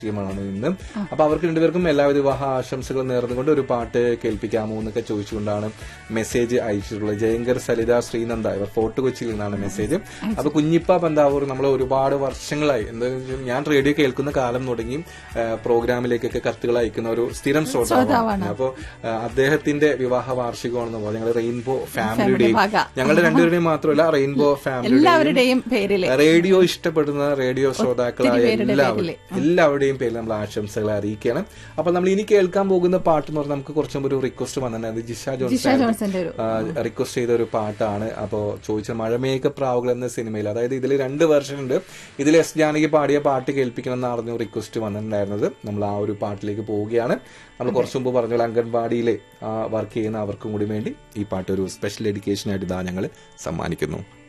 ാണ് ഇന്ന് അപ്പൊ അവർക്ക് രണ്ടുപേർക്കും എല്ലാവിധ വിവാഹ ആശംസകൾ നേർന്നുകൊണ്ട് ഒരു പാട്ട് കേൾപ്പിക്കാമോ എന്നൊക്കെ ചോദിച്ചുകൊണ്ടാണ് മെസ്സേജ് അയച്ചിട്ടുള്ളത് ജയങ്കർ സലിത ശ്രീനന്ദ ഇവർ ഫോർട്ട് കൊച്ചിയിൽ നിന്നാണ് മെസ്സേജ് അപ്പൊ കുഞ്ഞിപ്പ പന്താവൂർ നമ്മൾ ഒരുപാട് വർഷങ്ങളായി എന്താ വെച്ചാൽ ഞാൻ റേഡിയോ കേൾക്കുന്ന കാലം തുടങ്ങി ആ, പ്രോഗ്രാമിലേക്കൊക്കെ കത്തുകൾ അയക്കുന്ന ഒരു സ്ഥിരം ശ്രോതാവാണ് അപ്പോ ആ, അദ്ദേഹത്തിന്റെ വിവാഹ വാർഷികമാണെന്ന് പറഞ്ഞു ഞങ്ങൾ റെയിൻബോ ഫാമിലിയുടെയും വക. ഞങ്ങളുടെ രണ്ടുപേരുടെയും മാത്രമല്ല റെയിൻബോ ഫാമിലിയുടെയും എല്ലാവരുടെയും പേരില് റേഡിയോ ഇഷ്ടപ്പെടുന്ന റേഡിയോ ശ്രോതാക്കളായ പേരുടെ എല്ലാവരും എല്ലാവരുടെയും പേരിൽ നമ്മൾ ആശംസകളെ അറിയിക്കണം അപ്പൊ നമ്മൾ ഇനി കേൾക്കാൻ പോകുന്ന പാട്ട് എന്ന് പറഞ്ഞാൽ നമുക്ക് കുറച്ചും ഒരു റിക്വസ്റ്റ് വന്നിട്ടുണ്ട് ജിഷ ജിഷ ജോൺസൺ ജോൺസന്റെ ഒരു റിക്വസ്റ്റ് ചെയ്ത ഒരു പാട്ടാണ് അപ്പോ ചോദിച്ച മഴമേഘ പ്രാവുകൾ എന്ന സിനിമയിൽ അതായത് ഇതിൽ രണ്ട് വെർഷൻ ഉണ്ട് ഇതിൽ എസ് ജാനകി പാടിയ പാട്ട് കേൾപ്പിക്കണം എന്നായിരുന്നു റിക്വസ്റ്റ് വന്നിട്ടുണ്ടായിരുന്നത് നമ്മൾ ആ ഒരു പാട്ടിലേക്ക് പോവുകയാണ് നമ്മൾ കുറച്ചു മുമ്പ് പറഞ്ഞ പോലെ അംഗൻവാടിയിൽ വർക്ക് ചെയ്യുന്ന അവർക്കും കൂടി വേണ്ടി ഈ പാട്ട് ഒരു സ്പെഷ്യൽ എഡ്യൂക്കേഷൻ ആയിട്ട് ഇതാ ഞങ്ങൾ സമ്മാനിക്കുന്നു